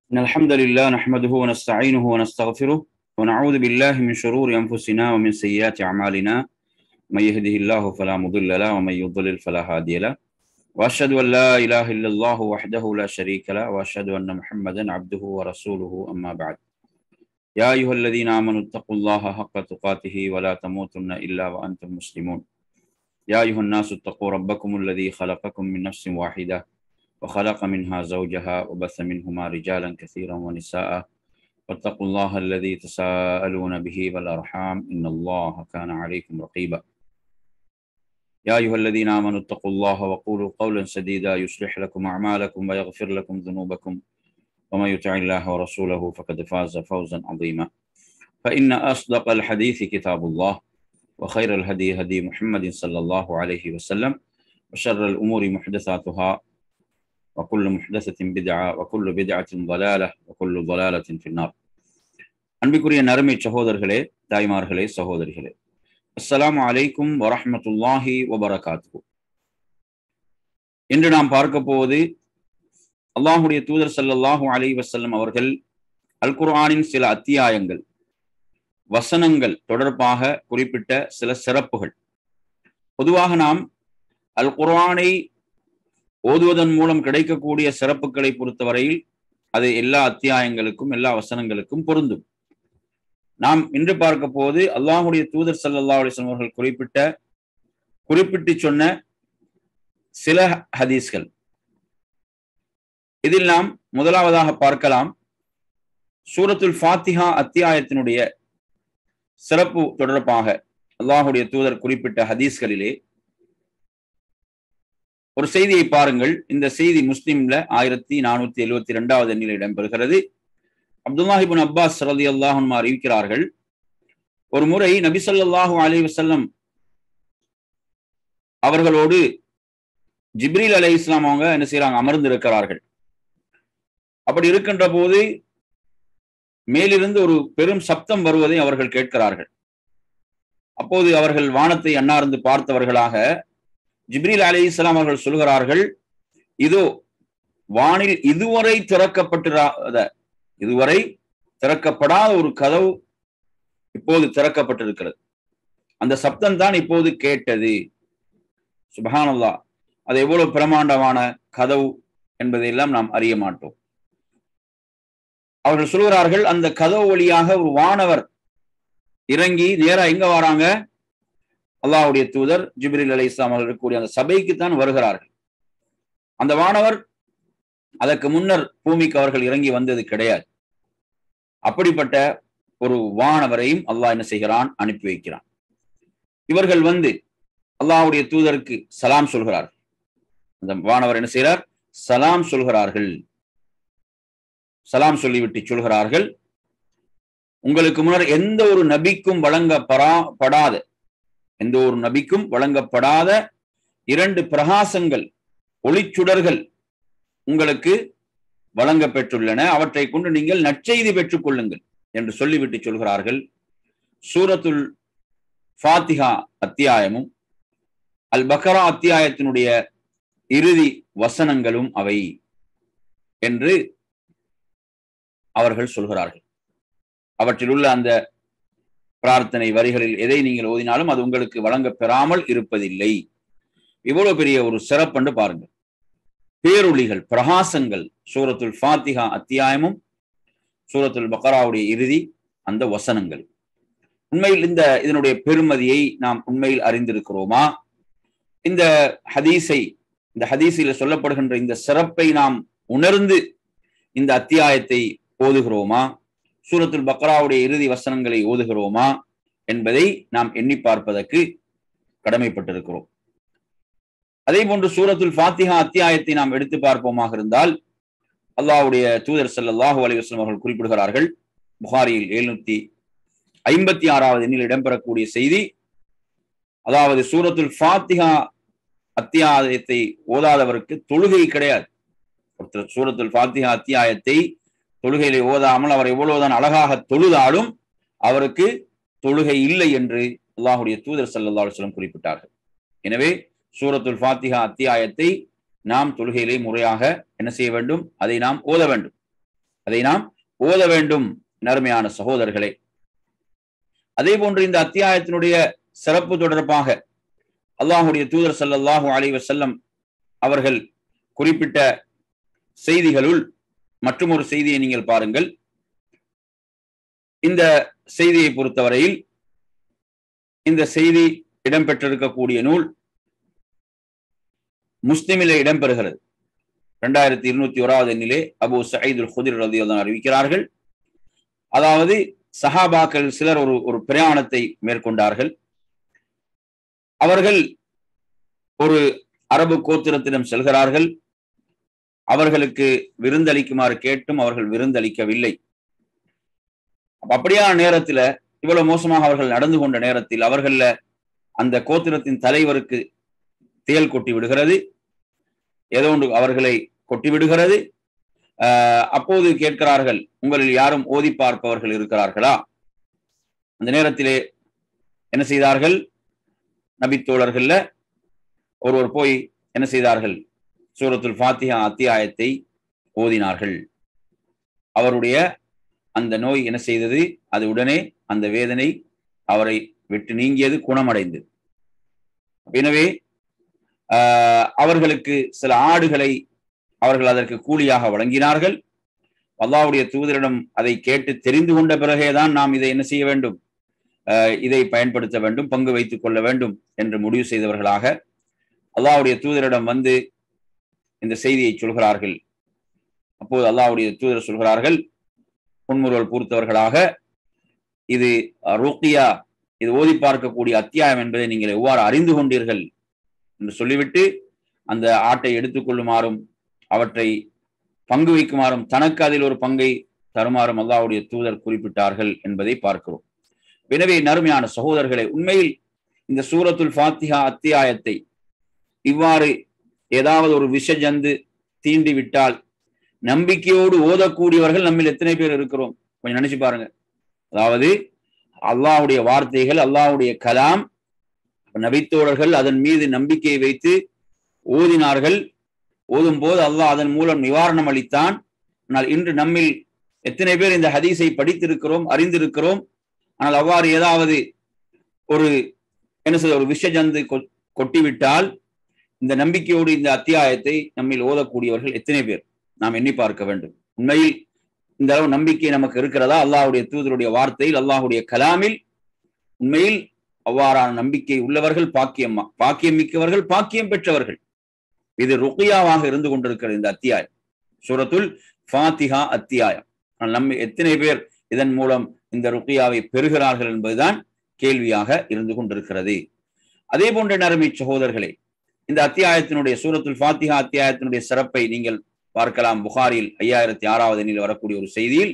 إن الحمد لله نحمده ونستعينه ونستغفره ونعوذ بالله من شرور أنفسنا ومن سيئات أعمالنا من يهده الله فلا مضل له ومن يضلل فلا هادي له وأشهد أن لا إله إلا الله وحده لا شريك له وأشهد أن محمدا عبده ورسوله أما بعد يا أيها الذين آمنوا اتقوا الله حق تقاته ولا تموتن إلا وأنتم مسلمون يا أيها الناس اتقوا ربكم الذي خلقكم من نفس واحدة وخلق منها زوجها وبث منهما رجالا كثيرا ونساء واتقوا الله الذي تساءلون به والأرحام إن الله كان عليكم رقيبا يا أيها الذين آمنوا اتقوا الله وقولوا قولا سديدا يصلح لكم أعمالكم ويغفر لكم ذنوبكم ومن يطع الله ورسوله فقد فاز فوزا عظيما فإن أصدق الحديث كتاب الله وخير الهدي هدي محمد صلى الله عليه وسلم وشر الأمور محدثاتها وكل محدثة بدعة وكل بدعة ضلالة وكل ضلالة في النار அன்பிற்குரிய நறுமை சகோதரர்களே தாய்மார்களே சகோதரிகளே அஸ்ஸலாமு அலைக்கும் வரஹ்மத்துல்லாஹி வபரகாத்து இன்று நாம் பார்க்க போவது அல்லாஹுடைய தூதர் ஸல்லல்லாஹு அலைஹி வஸல்லம் அவர்கள் அல் குர்ஆனின் சில அத்தியாயங்கள் வசனங்கள் தொடர்பாக குறிப்பிட்ட சில சிறப்புகள் பொதுவாக நாம் அல் குர்ஆனை ஓதுவதன் மூலம் கிடைக்கக்கூடிய சிறப்புகளை பொறுத்தவரையில் அது எல்லா அத்தியாயங்களுக்கும் எல்லா வசனங்களுக்கும் பொருந்தும் நாம் இன்று பார்க்க போது அல்லாஹுடைய தூதர் சல்லா அலிஸ்லாம் அவர்கள் குறிப்பிட்ட குறிப்பிட்டு சொன்ன சில ஹதீஸ்கள் இதில் நாம் முதலாவதாக பார்க்கலாம் சூரத்துல் ஃபாத்திஹா அத்தியாயத்தினுடைய சிறப்பு தொடர்பாக அல்லாஹுடைய தூதர் குறிப்பிட்ட ஹதீஸ்களிலே ஒரு செய்தியை பாருங்கள் இந்த செய்தி முஸ்லிம்ல ஆயிரத்தி நானூத்தி எழுவத்தி இரண்டாவது எண்ணில் இடம்பெறுகிறது அப்துல்லாஹிபின் அப்பாஸ் ரதி அல்லாஹும் அறிவிக்கிறார்கள் ஒரு முறை நபிசல்லாஹூ அலி வசல்லம் அவர்களோடு ஜிப்ரீல் அலி இஸ்லாம் அவங்க என்ன செய்யறாங்க அமர்ந்து இருக்கிறார்கள் அப்படி இருக்கின்ற போது மேலிருந்து ஒரு பெரும் சப்தம் வருவதை அவர்கள் கேட்கிறார்கள் அப்போது அவர்கள் வானத்தை அன்னார்ந்து பார்த்தவர்களாக ஜிப்ரீல் அலி இஸ்லாம் அவர்கள் சொல்கிறார்கள் இதோ வானில் இதுவரை திறக்கப்பட்டிராத இதுவரை திறக்கப்படாத ஒரு கதவு இப்போது திறக்கப்பட்டிருக்கிறது அந்த சப்தம் தான் இப்போது கேட்டது சுபஹானல்லா அது எவ்வளவு பிரமாண்டமான கதவு என்பதையெல்லாம் நாம் அறிய மாட்டோம் அவர்கள் சொல்கிறார்கள் அந்த கதவு வழியாக ஒரு வானவர் இறங்கி நேரா எங்க வராங்க அல்லாஹுடைய தூதர் ஜிப்ரில் அலி இஸ்லாம் அவர்கள் இருக்கக்கூடிய அந்த சபைக்கு தான் வருகிறார்கள் அந்த வானவர் அதற்கு முன்னர் பூமிக்கு அவர்கள் இறங்கி வந்தது கிடையாது அப்படிப்பட்ட ஒரு வானவரையும் அல்லாஹ் என்ன செய்கிறான் அனுப்பி வைக்கிறான் இவர்கள் வந்து அல்லாஹுடைய தூதருக்கு சலாம் சொல்கிறார்கள் அந்த வானவர் என்ன செய்கிறார் சலாம் சொல்கிறார்கள் சலாம் சொல்லிவிட்டு சொல்கிறார்கள் உங்களுக்கு முன்னர் எந்த ஒரு நபிக்கும் வழங்கப்படாத எந்த ஒரு நபிக்கும் வழங்கப்படாத இரண்டு பிரகாசங்கள் ஒளிச்சுடர்கள் உங்களுக்கு வழங்க பெற்றுள்ளன அவற்றை கொண்டு நீங்கள் நற்செய்தி பெற்றுக் கொள்ளுங்கள் என்று சொல்லிவிட்டு சொல்கிறார்கள் சூரத்துல் ஃபாத்திஹா அத்தியாயமும் அல் பக்ரா அத்தியாயத்தினுடைய இறுதி வசனங்களும் அவை என்று அவர்கள் சொல்கிறார்கள் அவற்றில் உள்ள அந்த பிரார்த்தனை வரிகளில் எதை நீங்கள் ஓதினாலும் அது உங்களுக்கு வழங்க பெறாமல் இருப்பதில்லை இவ்வளவு பெரிய ஒரு சிறப்பண்டு பாருங்கள் பேரொளிகள் பிரகாசங்கள் சூரத்துல் ஃபாத்திகா அத்தியாயமும் சூரத்துல் பக்கராவுடைய இறுதி அந்த வசனங்கள் உண்மையில் இந்த இதனுடைய பெருமதியை நாம் உண்மையில் அறிந்திருக்கிறோமா இந்த ஹதீஸை இந்த ஹதீஸில சொல்லப்படுகின்ற இந்த சிறப்பை நாம் உணர்ந்து இந்த அத்தியாயத்தை ஓதுகிறோமா சூரத்துல் பக்ராவுடைய இறுதி வசனங்களை ஓதுகிறோமா என்பதை நாம் எண்ணி பார்ப்பதற்கு கடமைப்பட்டிருக்கிறோம் அதே போன்று சூரத்துல் ஃபாத்திஹா அத்தியாயத்தை நாம் எடுத்து பார்ப்போமாக இருந்தால் அல்லாஹுடைய தூதர் சல்லாஹூ அலி வஸ்லம் அவர்கள் குறிப்பிடுகிறார்கள் புகாரியில் எழுநூத்தி ஐம்பத்தி ஆறாவது எண்ணில் இடம்பெறக்கூடிய செய்தி அதாவது சூரத்துல் ஃபாத்திஹா அத்தியாயத்தை ஓதாதவருக்கு தொழுகை கிடையாது ஒருத்தர் சூரத்துல் ஃபாத்திஹா அத்தியாயத்தை தொழுகையிலே ஓதாமல் அவர் எவ்வளவுதான் அழகாக தொழுதாலும் அவருக்கு தொழுகை இல்லை என்று அல்லாஹுடைய தூதர் சல்லா அலுவலம் குறிப்பிட்டார்கள் எனவே சூரத்துல் ஃபாத்திஹா அத்தியாயத்தை நாம் தொழுகையிலே முறையாக என்ன செய்ய வேண்டும் அதை நாம் ஓத வேண்டும் அதை நாம் ஓத வேண்டும் நறுமையான சகோதரர்களே அதே போன்று இந்த அத்தியாயத்தினுடைய சிறப்பு தொடர்பாக அல்லாஹுடைய தூதர் சல்லல்லாஹு அலைஹி வஸல்லம் அவர்கள் குறிப்பிட்ட செய்திகளுள் மற்றும் ஒரு செய்தியை நீங்கள் பாருங்கள் இந்த செய்தியை பொறுத்தவரையில் இந்த செய்தி இடம்பெற்றிருக்கக்கூடிய நூல் முஸ்லிமிலே இடம்பெறுகிறது இரண்டாயிரத்தி இருநூத்தி ஓராவது எண்ணிலே அபு சயீதுல் ஹுதிர் ரதியதான் அறிவிக்கிறார்கள் அதாவது சஹாபாக்கள் சிலர் ஒரு ஒரு பிரயாணத்தை மேற்கொண்டார்கள் அவர்கள் ஒரு அரபு கோத்திரத்திடம் செல்கிறார்கள் அவர்களுக்கு விருந்தளிக்குமாறு கேட்டும் அவர்கள் விருந்தளிக்கவில்லை அப்படியான நேரத்துல இவ்வளவு மோசமாக அவர்கள் நடந்து கொண்ட நேரத்தில் அவர்கள அந்த கோத்திரத்தின் தலைவருக்கு தேல் கொட்டி விடுகிறது ஏதோ ஒன்று அவர்களை கொட்டி விடுகிறது அப்போது கேட்கிறார்கள் உங்களில் யாரும் ஓதி பார்ப்பவர்கள் இருக்கிறார்களா அந்த நேரத்திலே என்ன செய்தார்கள் நபித்தோழர்கள்ல ஒருவர் போய் என்ன செய்தார்கள் சூரத்துல் ஃபாத்திஹா அத்தியாயத்தை ஓதினார்கள் அவருடைய அந்த நோய் என்ன செய்தது அது உடனே அந்த வேதனை அவரை விட்டு நீங்கியது குணமடைந்தது எனவே அவர்களுக்கு சில ஆடுகளை அவர்கள் அதற்கு கூலியாக வழங்கினார்கள் அல்லாவுடைய தூதரிடம் அதை கேட்டு தெரிந்து கொண்ட பிறகேதான் நாம் இதை என்ன செய்ய வேண்டும் இதை பயன்படுத்த வேண்டும் பங்கு வைத்துக் கொள்ள வேண்டும் என்று முடிவு செய்தவர்களாக அல்லாவுடைய தூதரிடம் வந்து இந்த செய்தியை சொல்கிறார்கள் அப்போது அல்லாவுடைய தூதர் சொல்கிறார்கள் புன்முறுவல் பூர்த்தவர்களாக இது ருக்கியா இது ஓதி பார்க்கக்கூடிய அத்தியாயம் என்பதை நீங்கள் எவ்வாறு அறிந்து கொண்டீர்கள் என்று சொல்லிவிட்டு அந்த ஆட்டை எடுத்துக்கொள்ளுமாறும் அவற்றை பங்கு வைக்குமாறும் தனக்கு அதில் ஒரு பங்கை தருமாறும் அல்லாவுடைய தூதர் குறிப்பிட்டார்கள் என்பதை பார்க்கிறோம் எனவே நறுமையான சகோதரர்களை உண்மையில் இந்த சூரத்துல் ஃபாத்திஹா அத்தியாயத்தை இவ்வாறு ஏதாவது ஒரு விஷஜந்து தீண்டி விட்டால் நம்பிக்கையோடு ஓதக்கூடியவர்கள் நம்மில் எத்தனை பேர் இருக்கிறோம் கொஞ்சம் நினைச்சு பாருங்க அதாவது அல்லாஹுடைய வார்த்தைகள் அல்லாஹுடைய கலாம் நபித்தோழர்கள் அதன் மீது நம்பிக்கையை வைத்து ஓதினார்கள் ஓதும் போது அல்லாஹ் அதன் மூலம் நிவாரணம் அளித்தான் ஆனால் இன்று நம்மில் எத்தனை பேர் இந்த ஹதீஸை படித்திருக்கிறோம் அறிந்திருக்கிறோம் ஆனால் அவ்வாறு ஏதாவது ஒரு என்ன சொல்ற ஒரு விஷஜந்து கொட்டிவிட்டால் இந்த நம்பிக்கையோடு இந்த அத்தியாயத்தை நம்மில் ஓதக்கூடியவர்கள் எத்தனை பேர் நாம் எண்ணி பார்க்க வேண்டும் உண்மையில் இந்த அளவு நம்பிக்கை நமக்கு இருக்கிறதா அல்லாஹுடைய தூதருடைய வார்த்தையில் அல்லாஹுடைய கலாமில் உண்மையில் அவ்வாறான நம்பிக்கை உள்ளவர்கள் பாக்கியம் பாக்கியம் மிக்கவர்கள் பாக்கியம் பெற்றவர்கள் இது ருக்கியாவாக இருந்து கொண்டிருக்கிறது இந்த அத்தியாயம் சூரத்துல் ஃபாத்திஹா அத்தியாயம் நம்ம எத்தனை பேர் இதன் மூலம் இந்த ருக்கியாவை பெறுகிறார்கள் என்பதுதான் கேள்வியாக இருந்து கொண்டிருக்கிறது அதே போன்ற நரமை சகோதரர்களே இந்த அத்தியாயத்தினுடைய சூரத்துல் ஃபாத்திஹா அத்தியாயத்தினுடைய சிறப்பை நீங்கள் பார்க்கலாம் புகாரில் ஐயாயிரத்தி ஆறாவது எண்ணில் வரக்கூடிய ஒரு செய்தியில்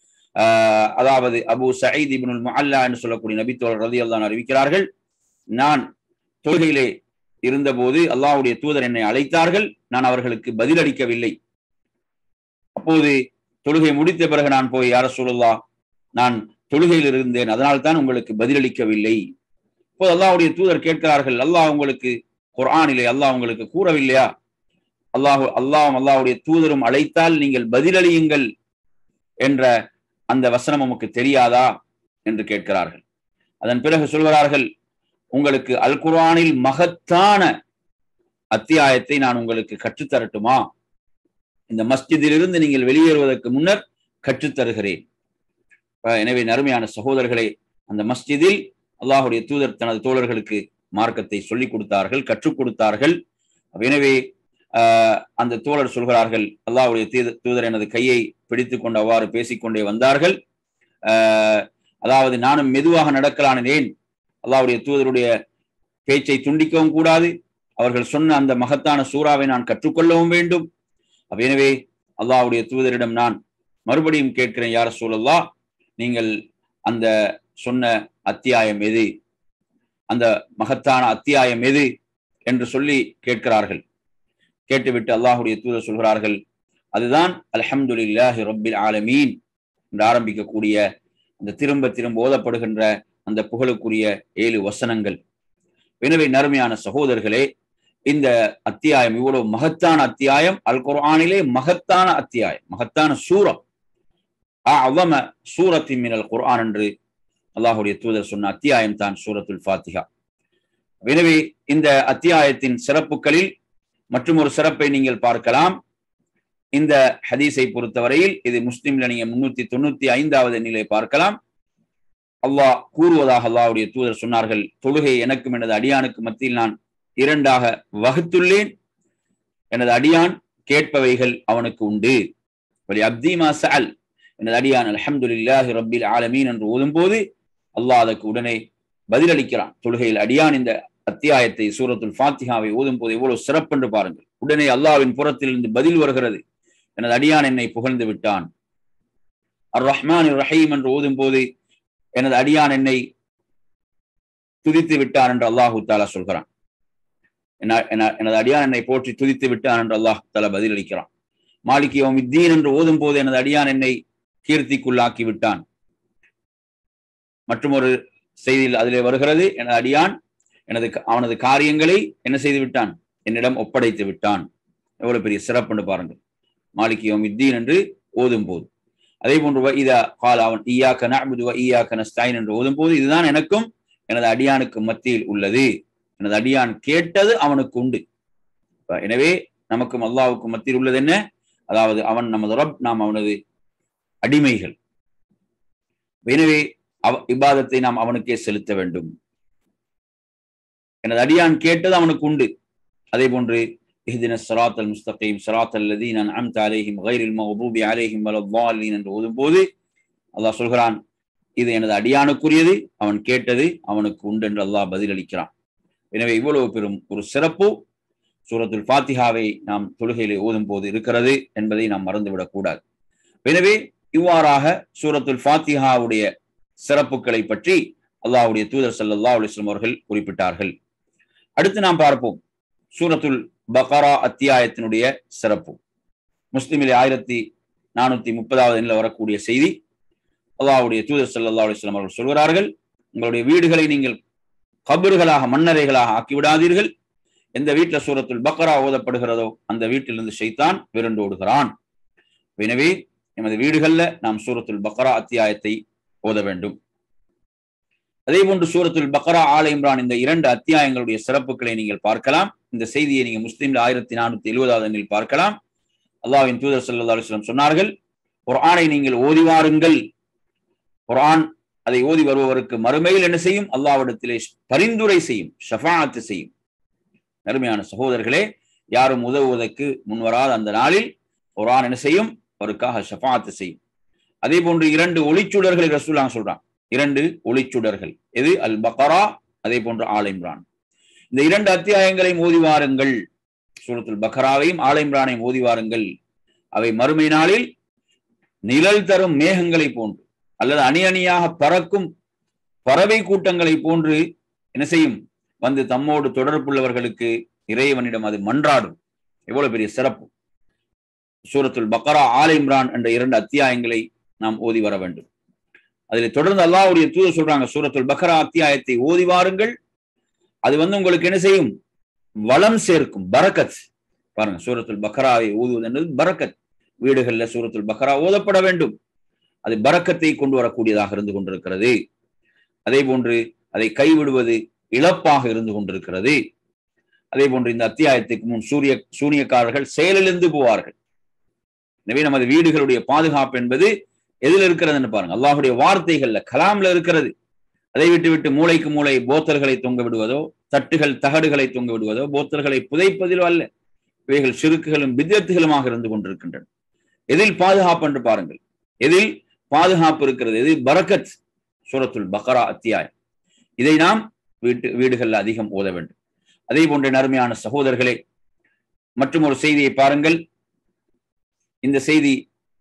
அதாவது அபு சயீத் இப்னுல் முஅல்லா என்று சொல்லக்கூடிய நபித்தோழர் ரதி அல்லான் அறிவிக்கிறார்கள் நான் தொழுகையிலே இருந்தபோது அல்லாஹ்வுடைய தூதர் என்னை அழைத்தார்கள் நான் அவர்களுக்கு பதிலளிக்கவில்லை அப்போது தொழுகை முடித்த பிறகு நான் போய் யார சொல்லலா நான் தொழுகையில் இருந்தேன் அதனால் தான் உங்களுக்கு பதிலளிக்கவில்லை இப்போது அல்லாஹ்வுடைய தூதர் கேட்கிறார்கள் அல்லாஹ் உங்களுக்கு குர்ஆனிலே அல்லாஹ் உங்களுக்கு கூறவில்லையா அல்லாஹு அல்லாஹும் அல்லாஹுடைய தூதரும் அழைத்தால் நீங்கள் பதிலளியுங்கள் என்ற அந்த வசனம் நமக்கு தெரியாதா என்று கேட்கிறார்கள் அதன் பிறகு சொல்கிறார்கள் உங்களுக்கு அல் குர்ஆனில் மகத்தான அத்தியாயத்தை நான் உங்களுக்கு கற்றுத்தரட்டுமா இந்த மஸ்ஜிதிலிருந்து நீங்கள் வெளியேறுவதற்கு முன்னர் கற்றுத்தருகிறேன் எனவே நறுமையான சகோதரர்களே அந்த மஸ்ஜிதில் அல்லாஹுடைய தூதர் தனது தோழர்களுக்கு மார்க்கத்தை சொல்லிக் கொடுத்தார்கள் கற்றுக் கொடுத்தார்கள் எனவே அந்த தோழர் சொல்கிறார்கள் அல்லாஹுடைய தூதர் எனது கையை பிடித்து கொண்டு அவ்வாறு பேசிக்கொண்டே வந்தார்கள் அதாவது நானும் மெதுவாக நடக்கலானேன் அல்லாஹுடைய தூதருடைய பேச்சை துண்டிக்கவும் கூடாது அவர்கள் சொன்ன அந்த மகத்தான சூறாவை நான் கற்றுக்கொள்ளவும் வேண்டும் எனவே அல்லாஹுடைய தூதரிடம் நான் மறுபடியும் கேட்கிறேன் யார சூழல்லா நீங்கள் அந்த சொன்ன அத்தியாயம் எது அந்த மகத்தான அத்தியாயம் எது என்று சொல்லி கேட்கிறார்கள் கேட்டுவிட்டு அல்லாஹுடைய தூதர் சொல்கிறார்கள் அதுதான் அல்ஹம்துலில்லாஹி ரப்பில் ஆலமீன் என்று ஆரம்பிக்கக்கூடிய அந்த திரும்ப திரும்ப ஓதப்படுகின்ற அந்த புகழுக்குரிய ஏழு வசனங்கள் எனவே நறுமையான சகோதரர்களே இந்த அத்தியாயம் இவ்வளவு மகத்தான அத்தியாயம் அல் குர்ஆனிலே மகத்தான அத்தியாயம் மகத்தான சூரம் அஅதம சூரத்தின் மினல் குர்ஆன் என்று அல்லாஹுடைய தூதர் சொன்ன அத்தியாயம் தான் சூரத்துல் ஃபாத்திஹா எனவே இந்த அத்தியாயத்தின் சிறப்புகளில் மற்றும் ஒரு சிறப்பை நீங்கள் பார்க்கலாம் இந்த ஹதீஸை பொறுத்தவரையில் இது முஸ்லிம்ல நீங்க முன்னூத்தி தொண்ணூத்தி ஐந்தாவது நிலை பார்க்கலாம் அல்லாஹ் கூறுவதாக அல்லாஹுடைய தூதர் சொன்னார்கள் தொழுகை எனக்கும் எனது அடியானுக்கு மத்தியில் நான் இரண்டாக வகுத்துள்ளேன் எனது அடியான் கேட்பவைகள் அவனுக்கு உண்டு வலி அப்திமா சஅல் எனது அடியான் அல்ஹம்துலில்லாஹி ரப்பில் ஆலமீன் என்று ஓதும்போது அல்லாஹ் அதற்கு உடனே பதிலளிக்கிறான் தொழுகையில் அடியான் இந்த அத்தியாயத்தை சூரத்துல் ஃபாத்திஹாவை ஓதும் போது எவ்வளவு சிறப்பென்று பாருங்கள் உடனே அல்லாவின் புறத்திலிருந்து பதில் வருகிறது எனது அடியான் என்னை புகழ்ந்து விட்டான் அர் ரஹ்மான் ரஹீம் என்று ஓதும் போது எனது அடியான் என்னை துதித்து விட்டான் என்று அல்லாஹு தாலா சொல்கிறான் எனது அடியான் என்னை போற்றி துதித்து விட்டான் என்று அல்லாஹு தாலா பதிலளிக்கிறான் மாலிகி ஓமித்தீன் என்று ஓதும் போது எனது அடியான் என்னை கீர்த்திக்குள்ளாக்கி விட்டான் மற்றும் ஒரு செய்தியில் அதிலே வருகிறது எனது அடியான் எனது அவனது காரியங்களை என்ன செய்து விட்டான் என்னிடம் ஒப்படைத்து விட்டான் எவ்வளவு பெரிய சிறப்புன்னு பாருங்கள் மாலிகியோம் இத்தீன் என்று ஓதும் போது அதே போன்று இதா கால் அவன் ஈயாக்க நஅபுது வ ஈயாக்க நஸ்தாயின் என்று ஓதும் போது இதுதான் எனக்கும் எனது அடியானுக்கு மத்தியில் உள்ளது எனது அடியான் கேட்டது அவனுக்கு உண்டு எனவே நமக்கும் அல்லாவுக்கும் மத்தியில் உள்ளது என்ன அதாவது அவன் நமது ரப் நாம் அவனது அடிமைகள் எனவே அவ இபாதத்தை நாம் அவனுக்கே செலுத்த வேண்டும் எனது அடியான் கேட்டது அவனுக்கு உண்டு அதே போன்று இஹ்தின சராத் அல் முஸ்தகீம் சராத் அல்லதீன் அன்அம்த அலைஹிம் கைரில் மக்தூபி அலைஹிம் வலத்தாலின் என்று ஓதும்போது அல்லாஹ் சொல்கிறான் இது எனது அடியானுக்குரியது அவன் கேட்டது அவனுக்கு உண்டு என்று அல்லாஹ் பதிலளிக்கிறான் எனவே இவ்வளவு பெரும் ஒரு சிறப்பு சூரத்துல் ஃபாத்திஹாவை நாம் தொழுகையிலே ஓதும் போது இருக்கிறது என்பதை நாம் மறந்துவிடக் கூடாது எனவே இவ்வாறாக சூரத்துல் ஃபாத்திஹாவுடைய சிறப்புகளை பற்றி அல்லாஹுடைய தூதர் சல்லா அலிஸ்லாம் அவர்கள் குறிப்பிட்டார்கள் அடுத்து நாம் பார்ப்போம் சூரத்துல் பக்ரா அத்தியாயத்தினுடைய சிறப்பு முஸ்லிமிலே ஆயிரத்தி நானூத்தி முப்பதாவது எண்ணில் வரக்கூடிய செய்தி அல்லாஹுடைய தூதர் சல்லா அலிஸ்லாம் அவர்கள் சொல்கிறார்கள் உங்களுடைய வீடுகளை நீங்கள் கபறுகளாக மன்னரைகளாக ஆக்கிவிடாதீர்கள் எந்த வீட்டில் சூரத்துல் பக்ரா ஓதப்படுகிறதோ அந்த வீட்டிலிருந்து ஷைத்தான் விரண்டோடுகிறான் எனவே எமது வீடுகள்ல நாம் சூரத்துல் பக்ரா அத்தியாயத்தை ஓத வேண்டும் அதே போன்று சூரத்துல் பக்ரா ஆல இம்ரான் இந்த இரண்டு அத்தியாயங்களுடைய சிறப்புகளை நீங்கள் பார்க்கலாம் இந்த செய்தியை நீங்க முஸ்லீம்ல ஆயிரத்தி நானூத்தி எழுபதாவது எண்ணில் பார்க்கலாம் அல்லாவின் தூதர் சல்லா அலுவலம் சொன்னார்கள் ஒரு ஆணை நீங்கள் ஓதி வாருங்கள் ஒரு ஆண் அதை ஓதி வருபவருக்கு மறுமையில் என்ன செய்யும் அல்லாவிடத்திலே பரிந்துரை செய்யும் ஷஃபாத்து செய்யும் அருமையான சகோதரர்களே யாரும் உதவுவதற்கு முன்வராத அந்த நாளில் ஒரு ஆண் என்ன செய்யும் அவருக்காக ஷஃபாத்து செய்யும் அதே போன்று இரண்டு ஒளிச்சுடர்களை ரசூலாங்க சொல்றான் இரண்டு ஒளிச்சுடர்கள் எது அல் பக்ரா அதே போன்று ஆல் இம்ரான் இந்த இரண்டு அத்தியாயங்களையும் ஓதி வாருங்கள் சூரத்துல் பக்ராவையும் ஆல் இம்ரானையும் ஓதி வாருங்கள் அவை மறுமை நாளில் நிழல் தரும் மேகங்களை போன்று அல்லது அணி அணியாக பறக்கும் பறவை கூட்டங்களை போன்று என்ன செய்யும் வந்து தம்மோடு தொடர்புள்ளவர்களுக்கு இறைவனிடம் அது மன்றாடும் எவ்வளவு பெரிய சிறப்பு சூரத்துல் பக்ரா ஆல் இம்ரான் என்ற இரண்டு அத்தியாயங்களை நாம் ஓதி வர வேண்டும் அதில் தொடர்ந்து அல்லாவுடைய தூதர் சொல்றாங்க சூரத்துல் பக்ரா அத்தியாயத்தை ஓதி வாருங்கள் அது வந்து உங்களுக்கு என்ன செய்யும் வளம் சேர்க்கும் பரக்கத் பாருங்க சூரத்துல் பக்ராவை ஓதுவது என்பது பரக்கத் வீடுகள்ல சூரத்துல் பக்ரா ஓதப்பட வேண்டும் அது பரக்கத்தை கொண்டு வரக்கூடியதாக இருந்து கொண்டிருக்கிறது அதே போன்று அதை கைவிடுவது இழப்பாக இருந்து கொண்டிருக்கிறது அதே போன்று இந்த அத்தியாயத்துக்கு முன் சூரிய சூனியக்காரர்கள் செயலிழந்து போவார்கள் எனவே நமது வீடுகளுடைய பாதுகாப்பு என்பது எதில் இருக்கிறதுன்னு பாருங்க அல்லாஹுடைய வார்த்தைகள்ல கலாம்ல இருக்கிறது அதை விட்டு விட்டு மூளைக்கு மூளை போத்தல்களை தொங்க விடுவதோ தட்டுகள் தகடுகளை தொங்க விடுவதோ போத்தல்களை புதைப்பதிலோ அல்ல இவைகள் சிறுக்குகளும் வித்தியத்துகளுமாக இருந்து கொண்டிருக்கின்றன எதில் பாதுகாப்பு என்று பாருங்கள் எதில் பாதுகாப்பு இருக்கிறது எதில் பரக்கத் சூரத்துல் பக்ரா அத்தியாயம் இதை நாம் வீட்டு வீடுகளில் அதிகம் ஓத வேண்டும் அதே போன்ற நறுமையான சகோதரர்களே மற்றும் ஒரு செய்தியை பாருங்கள் இந்த செய்தி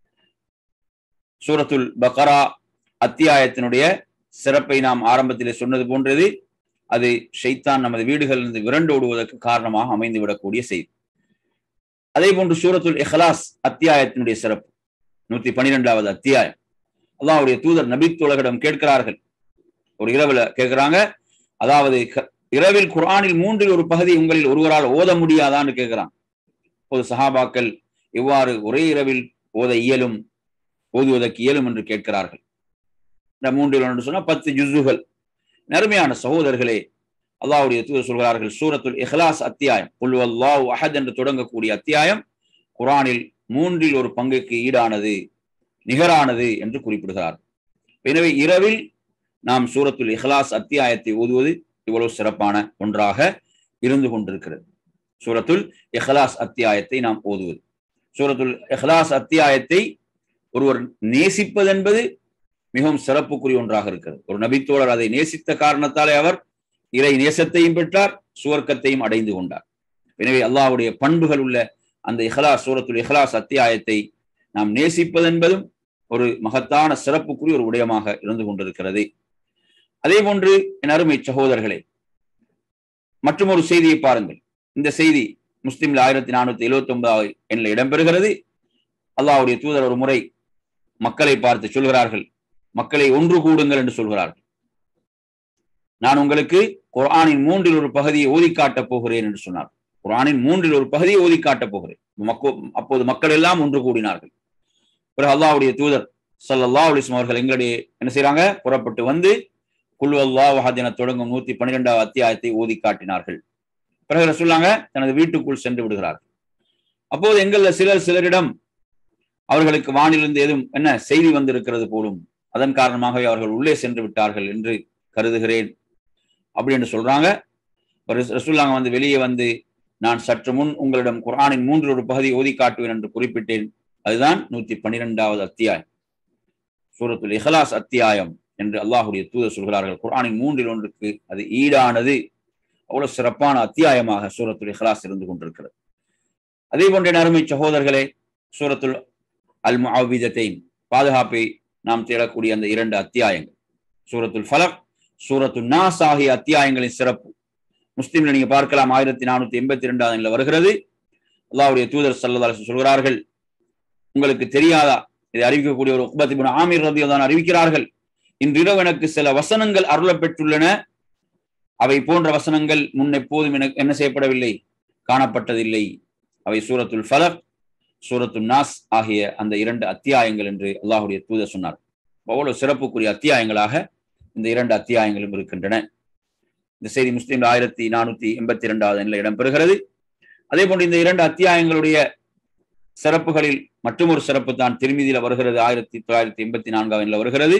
சூரத்துல் பக்ரா அத்தியாயத்தினுடைய சிறப்பை நாம் ஆரம்பத்திலே சொன்னது போன்றது அது ஷைத்தான் நமது வீடுகளிலிருந்து விரண்டு ஓடுவதற்கு காரணமாக அமைந்து விடக்கூடிய செய்தி அதே போன்று சூரத்துல் இஹ்லாஸ் அத்தியாயத்தினுடைய சிறப்பு நூத்தி பனிரெண்டாவது அத்தியாயம் அல்லாவுடைய தூதர் நபித்துலகிடம் கேட்கிறார்கள் ஒரு இரவுல கேட்கிறாங்க அதாவது இரவில் குரானில் மூன்றில் ஒரு பகுதி உங்களில் ஒருவரால் ஓத முடியாதான்னு கேட்கிறான் பொது சஹாபாக்கள் எவ்வாறு ஒரே இரவில் ஓத இயலும் ஓதுவதற்கு இயலும் என்று கேட்கிறார்கள் இந்த மூன்றில் ஒன்று சொன்னா பத்து ஜுசுகள் நறுமையான சகோதரர்களே அல்லாஹ்வுடைய தூதர் சொல்கிறார்கள் சூரத்துல் இஹ்லாஸ் அத்தியாயம் குல் அல்லாஹ் அஹத் என்று தொடங்கக்கூடிய அத்தியாயம் குரானில் மூன்றில் ஒரு பங்குக்கு ஈடானது நிகரானது என்று குறிப்பிடுகிறார் எனவே இரவில் நாம் சூரத்துல் இஹ்லாஸ் அத்தியாயத்தை ஓதுவது இவ்வளவு சிறப்பான ஒன்றாக இருந்து கொண்டிருக்கிறது சூரத்துல் இஹ்லாஸ் அத்தியாயத்தை நாம் ஓதுவது சூரத்துல் இஹ்லாஸ் அத்தியாயத்தை ஒருவர் நேசிப்பது என்பது மிகவும் சிறப்புக்குரிய ஒன்றாக இருக்கிறது ஒரு நபித்தோழர் அதை நேசித்த காரணத்தாலே அவர் இறை நேசத்தையும் பெற்றார் சுவர்க்கத்தையும் அடைந்து கொண்டார் எனவே அல்லாஹ்வுடைய பண்புகள் உள்ள அந்த இஹ்லாஸ் சூரத்துல் இஹ்லாஸ் அத்தியாயத்தை நாம் நேசிப்பது என்பதும் ஒரு மகத்தான சிறப்புக்குரிய ஒரு விடயமாக இருந்து கொண்டிருக்கிறது அதே போன்று என் அருமை சகோதரர்களே மற்றும் ஒரு செய்தியை பாருங்கள் இந்த செய்தி முஸ்லிம்ல ஆயிரத்தி நானூத்தி எழுபத்தி ஒன்பதாவது எண்ணில் இடம்பெறுகிறது அல்லாஹ்வுடைய தூதர் ஒரு முறை மக்களை பார்த்து சொல்கிறார்கள் மக்களை ஒன்று கூடுங்கள் என்று சொல்கிறார்கள் நான் உங்களுக்கு குர்ஆனின் மூன்றில் ஒரு பகுதியை ஓதி காட்டப் போகிறேன் என்று சொன்னார் குர்ஆனின் மூன்றில் ஒரு பகுதியை ஓதி காட்டப் போகிறேன் மக்கோ அப்போது மக்கள் எல்லாம் ஒன்று கூடினார்கள் பிறகு அல்லாஹ்வுடைய தூதர் ஸல்லல்லாஹு அலைஹி வஸல்லம் அவர்கள் எங்களுடைய என்ன செய்றாங்க புறப்பட்டு வந்து குல் அல்லாஹ் வஹத் என தொடங்கும் நூத்தி பன்னிரெண்டாவது அத்தியாயத்தை ஓதி காட்டினார்கள் பிறகு சொல்லாங்க தனது வீட்டுக்குள் சென்று விடுகிறார்கள் அப்போது எங்கள்ல சிலர் சிலரிடம் அவர்களுக்கு வானிலிருந்து எதுவும் என்ன செய்தி வந்திருக்கிறது போலும் அதன் காரணமாகவே அவர்கள் உள்ளே சென்று விட்டார்கள் என்று கருதுகிறேன் அப்படி என்று சொல்றாங்க ரசூல்லாங்க வந்து வெளியே வந்து நான் சற்று முன் உங்களிடம் குர்ஆனின் மூன்று ஒரு பகுதி ஓதி காட்டுவேன் என்று குறிப்பிட்டேன் அதுதான் நூத்தி பன்னிரெண்டாவது அத்தியாயம் சூரத்துல் இஹ்லாஸ் அத்தியாயம் என்று அல்லாஹுடைய தூதர் சொல்கிறார்கள் குர்ஆனின் மூன்றில் ஒன்றுக்கு அது ஈடானது அவ்வளவு சிறப்பான அத்தியாயமாக சூரத்துல் இஹ்லாஸ் இருந்து கொண்டிருக்கிறது அதே போன்ற அருமை சகோதரர்களே சூரத்துல் அல் முஅவ்விதத்தைன் பாதுகாப்பை நாம் தேடக்கூடிய அந்த இரண்டு அத்தியாயங்கள் சூரத்துல் ஃபலக் சூரத்து நாஸ் ஆகிய அத்தியாயங்களின் சிறப்பு முஸ்லீம்ல நீங்க பார்க்கலாம் ஆயிரத்தி நானூத்தி எண்பத்தி ரெண்டாவது வருகிறது அல்லாவுடைய தூதர் சல்லா சொல்கிறார்கள் உங்களுக்கு தெரியாதா இதை அறிவிக்கக்கூடிய ஒரு உக்பத் இப்னு ஆமீர் ரதியல்லாஹு அறிவிக்கிறார்கள் இன்றிரவு எனக்கு சில வசனங்கள் அருளப் பெற்றுள்ளன அவை போன்ற வசனங்கள் முன் எப்போதும் எனக்கு என்ன செய்யப்படவில்லை காணப்பட்டதில்லை அவை சூரத்துல் ஃபலக் சூரத்துல் நாஸ் ஆகிய அந்த இரண்டு அத்தியாயங்கள் என்று அல்லாஹுடைய தூதர் சொன்னார் அவ்வளவு சிறப்புக்குரிய அத்தியாயங்களாக இந்த இரண்டு அத்தியாயங்களும் இருக்கின்றன இந்த செய்தி முஸ்லீம் ஆயிரத்தி நானூத்தி எண்பத்தி இரண்டாவது எண்ணில் இடம்பெறுகிறது அதே போன்று இந்த இரண்டு அத்தியாயங்களுடைய சிறப்புகளில் மற்றும் ஒரு சிறப்பு தான் திருமதியில வருகிறது ஆயிரத்தி தொள்ளாயிரத்தி எண்பத்தி நான்காவது எண்ணில் வருகிறது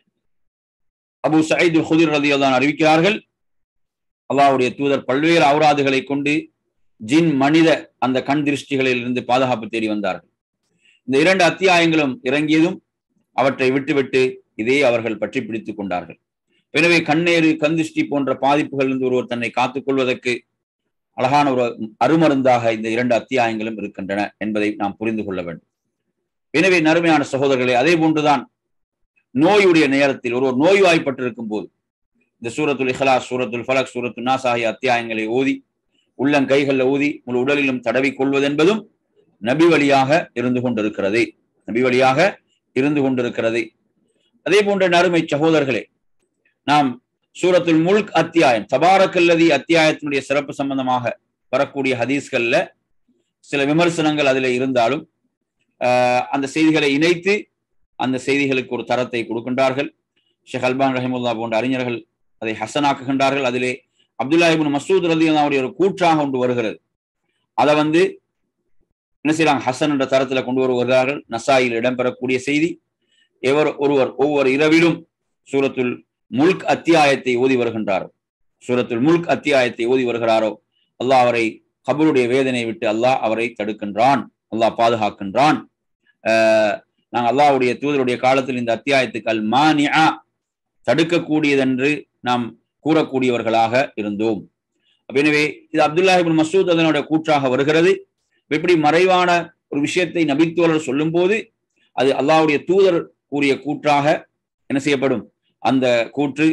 அபு சயீது ஹுதிர் ரதியல்லான் அறிவிக்கிறார்கள் அல்லாஹ்வுடைய தூதர் பல்வேறு அவுராதுகளை கொண்டு ஜின் மனித அந்த கண் திருஷ்டிகளில் இருந்து பாதுகாப்பு தேடி வந்தார்கள் இந்த இரண்டு அத்தியாயங்களும் இறங்கியதும் அவற்றை விட்டுவிட்டு இதே அவர்கள் பற்றி பிடித்துக் கொண்டார்கள் எனவே கண்ணேறு கந்திஷ்டி போன்ற பாதிப்புகள் இருந்து ஒருவர் தன்னை காத்துக் கொள்வதற்கு அழகான ஒரு அருமருந்தாக இந்த இரண்டு அத்தியாயங்களும் இருக்கின்றன என்பதை நாம் புரிந்து கொள்ள வேண்டும் எனவே நறுமையான சகோதரர்களே அதே போன்றுதான் நோயுடைய நேரத்தில் ஒருவர் நோய்வாய்ப்பட்டிருக்கும் போது இந்த சூரத்துல் இஹ்லாஸ் சூரத்துல் ஃபலக் சூரத்து நாஸ் ஆகிய அத்தியாயங்களை ஓதி உள்ளங்கைகளில் ஊதி முழு உடலிலும் தடவி கொள்வது என்பதும் நபி வழியாக இருந்து கொண்டிருக்கிறது நபி வழியாக இருந்து கொண்டிருக்கிறது அதே போன்ற நறுமை சகோதரர்களே நாம் சூரத்துல் முல்க் அத்தியாயம் தபாரக்கல்லதி அத்தியாயத்தினுடைய சிறப்பு சம்பந்தமாக வரக்கூடிய ஹதீஸ்கள்ல சில விமர்சனங்கள் அதில் இருந்தாலும் அந்த செய்திகளை இணைத்து அந்த செய்திகளுக்கு ஒரு தரத்தை கொடுக்கின்றார்கள் ஷேக் அல்பான் ரஹிமுல்லா போன்ற அறிஞர்கள் அதை ஹசனாக்குகின்றார்கள் அதிலே அப்துல்லா இபின் மசூத் ரதி அவருடைய ஒரு கூற்றாக கொண்டு வருகிறது அதை வந்து என்ன செய்யறாங்க ஹசன் என்ற தரத்துல கொண்டு வருகிறார்கள் நசாயில் இடம்பெறக்கூடிய செய்தி எவர் ஒருவர் ஒவ்வொரு இரவிலும் சூரத்துல் முல்க் அத்தியாயத்தை ஓதி வருகின்றாரோ சூரத்துல் முல்க் அத்தியாயத்தை ஓதி வருகிறாரோ அல்லாஹ் அவரை கபருடைய வேதனை விட்டு அல்லாஹ் அவரை தடுக்கின்றான் அல்லாஹ் பாதுகாக்கின்றான் நாங்கள் அல்லாஹ்வுடைய தூதருடைய காலத்தில் இந்த அத்தியாயத்துக்கு அல் மானியா தடுக்கக்கூடியதென்று நாம் கூறக்கூடியவர்களாக இருந்தோம் எனவே இது அப்துல்லாஹிபின் மசூத் அதனுடைய கூற்றாக வருகிறது இப்படி மறைவான ஒரு விஷயத்தை நபித்தோழர் சொல்லும் போது அது அல்லாஹ்வுடைய தூதர் கூறிய கூற்றாக என்ன செய்யப்படும் அந்த கூற்று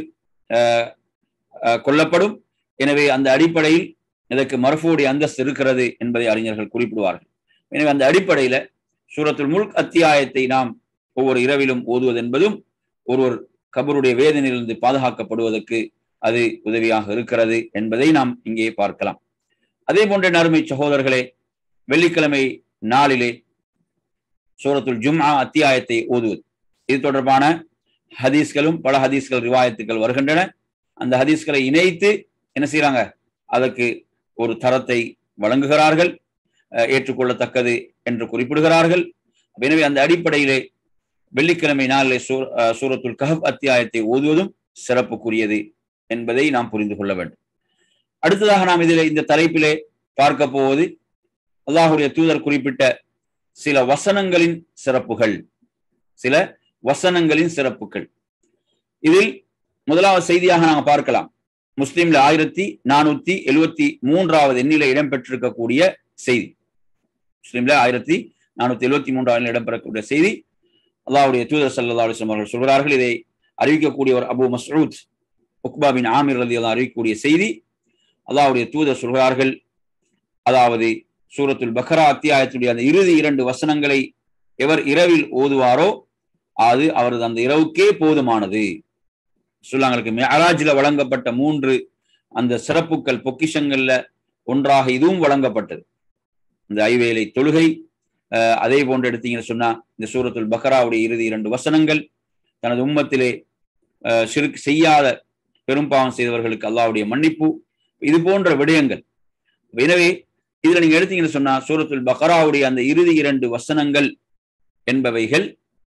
கொல்லப்படும் எனவே அந்த அடிப்படையில் இதற்கு மரஃபோடைய அந்தஸ்து இருக்கிறது என்பதை அறிஞர்கள் குறிப்பிடுவார்கள் எனவே அந்த அடிப்படையில சூரத்துல் முல்க் அத்தியாயத்தை நாம் ஒவ்வொரு இரவிலும் ஓதுவது என்பதும் ஒருவர் கபருடைய வேதனையிலிருந்து பாதுகாக்கப்படுவதற்கு அது உதவியாக இருக்கிறது என்பதை நாம் இங்கே பார்க்கலாம் அதே போன்ற நறுமை சகோதரர்களே வெள்ளிக்கிழமை நாளிலே சூரத்துல் ஜும்ஆ அத்தியாயத்தை ஓதுவது இது தொடர்பான ஹதீஸ்களும் பல ஹதீஸ்கள் ரிவாயத்துக்கள் வருகின்றன அந்த ஹதீஸ்களை இணைத்து என்ன செய்யறாங்க அதற்கு ஒரு தரத்தை வழங்குகிறார்கள் ஏற்றுக்கொள்ளத்தக்கது என்று குறிப்பிடுகிறார்கள் எனவே அந்த அடிப்படையிலே வெள்ளிக்கிழமை நாளிலே சூரத்துல் கஹப் அத்தியாயத்தை ஓதுவதும் சிறப்புக்குரியது என்பதை நாம் புரிந்து கொள்ள வேண்டும் அடுத்ததாக நாம் இதில் இந்த தலைப்பிலே பார்க்க போவது அல்லாஹுடைய தூதர் குறிப்பிட்ட சில வசனங்களின் சிறப்புகள் சில வசனங்களின் சிறப்புகள் இதில் முதலாவது செய்தியாக நாங்கள் பார்க்கலாம் முஸ்லீம்ல ஆயிரத்தி நானூத்தி எழுவத்தி மூன்றாவது எண்ணில இடம்பெற்றிருக்கக்கூடிய செய்தி முஸ்லீம்ல ஆயிரத்தி நானூத்தி எழுவத்தி மூன்றாவது இடம்பெறக்கூடிய செய்தி அல்லாவுடைய தூதர் சல்லா அலிஸ்லாம் அவர்கள் சொல்கிறார்கள் இதை அறிவிக்கக்கூடியவர் அபு மசூத் உக்பா பின் ஆமிர் ரதி அல்லா அறிவிக்கக்கூடிய செய்தி அல்லாவுடைய தூதர் சொல்கிறார்கள் அதாவது சூரத்துல் பக்ரா அத்தியாயத்துடைய அந்த இறுதி இரண்டு வசனங்களை எவர் இரவில் ஓதுவாரோ அது அவரது அந்த இரவுக்கே போதுமானது சொல்லாங்களுக்கு மெஹராஜில் வழங்கப்பட்ட மூன்று அந்த சிறப்புகள் பொக்கிஷங்கள்ல ஒன்றாக இதுவும் வழங்கப்பட்டது இந்த ஐவேலை தொழுகை அதே போன்று எடுத்தீங்கன்னு சொன்னா இந்த சூரத்துல் பக்ராவுடைய இறுதி இரண்டு வசனங்கள் தனது உம்மத்திலே சிறுக்கு செய்யாத பெரும்பாவம் செய்தவர்களுக்கு அல்லாவுடைய மன்னிப்பு இது போன்ற விடயங்கள் எனவே இதுல நீங்க எடுத்தீங்கன்னு சொன்னா சூரத்துல் பக்ராவுடைய அந்த இறுதி இரண்டு வசனங்கள் என்பவைகள்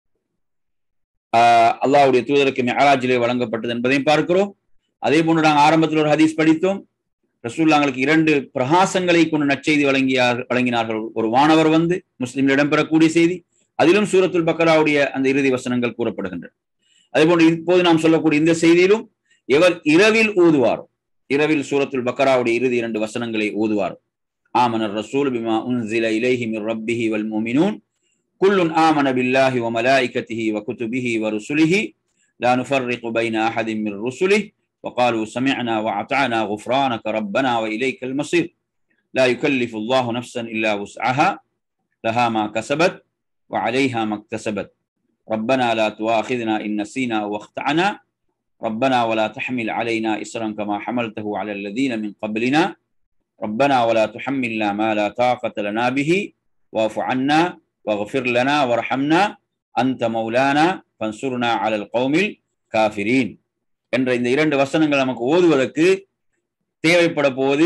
அல்லாவுடைய தூதருக்கு மெஹராஜிலே வழங்கப்பட்டது என்பதையும் பார்க்கிறோம் அதே போன்று நாங்கள் ஆரம்பத்தில் ஒரு ஹதீஸ் படித்தோம் ரசூல்லாங்களுக்கு இரண்டு பிரகாசங்களை கொண்டு நற்செய்தி வழங்கியார் வழங்கினார்கள் ஒரு வானவர் வந்து முஸ்லீம்கள் இடம்பெறக்கூடிய செய்தி அதிலும் சூரத்துல் பக்கராவுடைய அந்த இறுதி வசனங்கள் கூறப்படுகின்றன அதே போன்று இப்போது நாம் சொல்லக்கூடிய இந்த செய்தியிலும் எவர் இரவில் ஊதுவாரோ இரவில் சூரத்துல் பக்கராவுடைய இறுதி இரண்டு வசனங்களை ஊதுவாரோ ஆமனர் ரசூல் பிமா உன்சில இலைஹி மிர் ரப்பிஹி வல் முமினூன் كل آمن بالله وملائكته وكتبه ورسله لا نفرق بين أحد من رسله وقالوا سمعنا وأطعنا غفرانك ربنا وإليك المصير لا يكلف الله نفسا إلا وسعها لها ما كسبت وعليها ما اكتسبت ربنا لا تواخذنا إن نسينا أو اخطأنا ربنا ولا تحمل علينا إسرا كما حملته على الذين من قبلنا ربنا ولا تحملنا ما لا طاقة لنا به واعف عنا واغفر لنا وارحمنا أنت مولانا فانصرنا على القوم الكافرين என்ற இந்த இரண்டு வசனங்கள் நமக்கு ஓதுவதற்கு தேவைப்பட போவது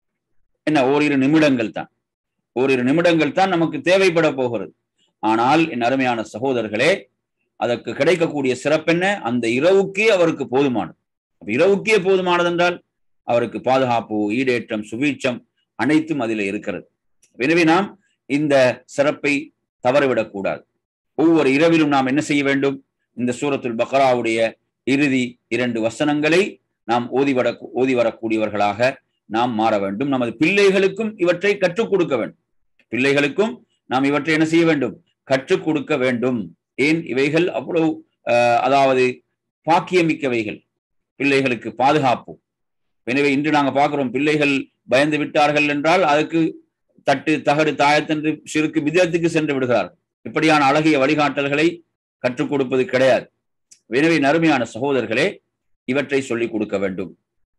என்ன ஓரிரு நிமிடங்கள் தான் ஓரிரு நிமிடங்கள் தான் நமக்கு தேவைப்பட போகிறது ஆனால் என் அருமையான சகோதரர்களே அதற்கு கிடைக்கக்கூடிய சிறப்பென்ன அந்த இரவுக்கே அவருக்கு போதுமானது இரவுக்கே போதுமானது என்றால் அவருக்கு பாதுகாப்பு ஈடேற்றம் சுவீட்சம் அனைத்தும் அதில் இருக்கிறது எனவே நாம் இந்த சிறப்பை தவறவிடக்கூடாது ஒவ்வொரு இரவிலும் நாம் என்ன செய்ய வேண்டும் இந்த சூரத்துல் பக்ராவுடைய இறுதி இரண்டு வசனங்களை நாம் ஓதிவர ஓதி வரக்கூடியவர்களாக நாம் மாற வேண்டும் நமது பிள்ளைகளுக்கும் இவற்றை கற்றுக் கொடுக்க வேண்டும் பிள்ளைகளுக்கும் நாம் இவற்றை என்ன செய்ய வேண்டும் கற்றுக் கொடுக்க வேண்டும் ஏன் இவைகள் அவ்வளவு அதாவது பாக்கியமிக்கவைகள் பிள்ளைகளுக்கு பாதுகாப்பு எனவே இன்று நாங்க பார்க்கிறோம் பிள்ளைகள் பயந்து விட்டார்கள் என்றால் அதுக்கு தட்டு தகடு தாயத்தென்று சிறுக்கு விதத்துக்கு சென்று விடுகிறார் இப்படியான அழகிய வழிகாட்டல்களை கற்றுக் கொடுப்பது கிடையாது எனவே நறுமையான சகோதரர்களே இவற்றை சொல்லிக் கொடுக்க வேண்டும்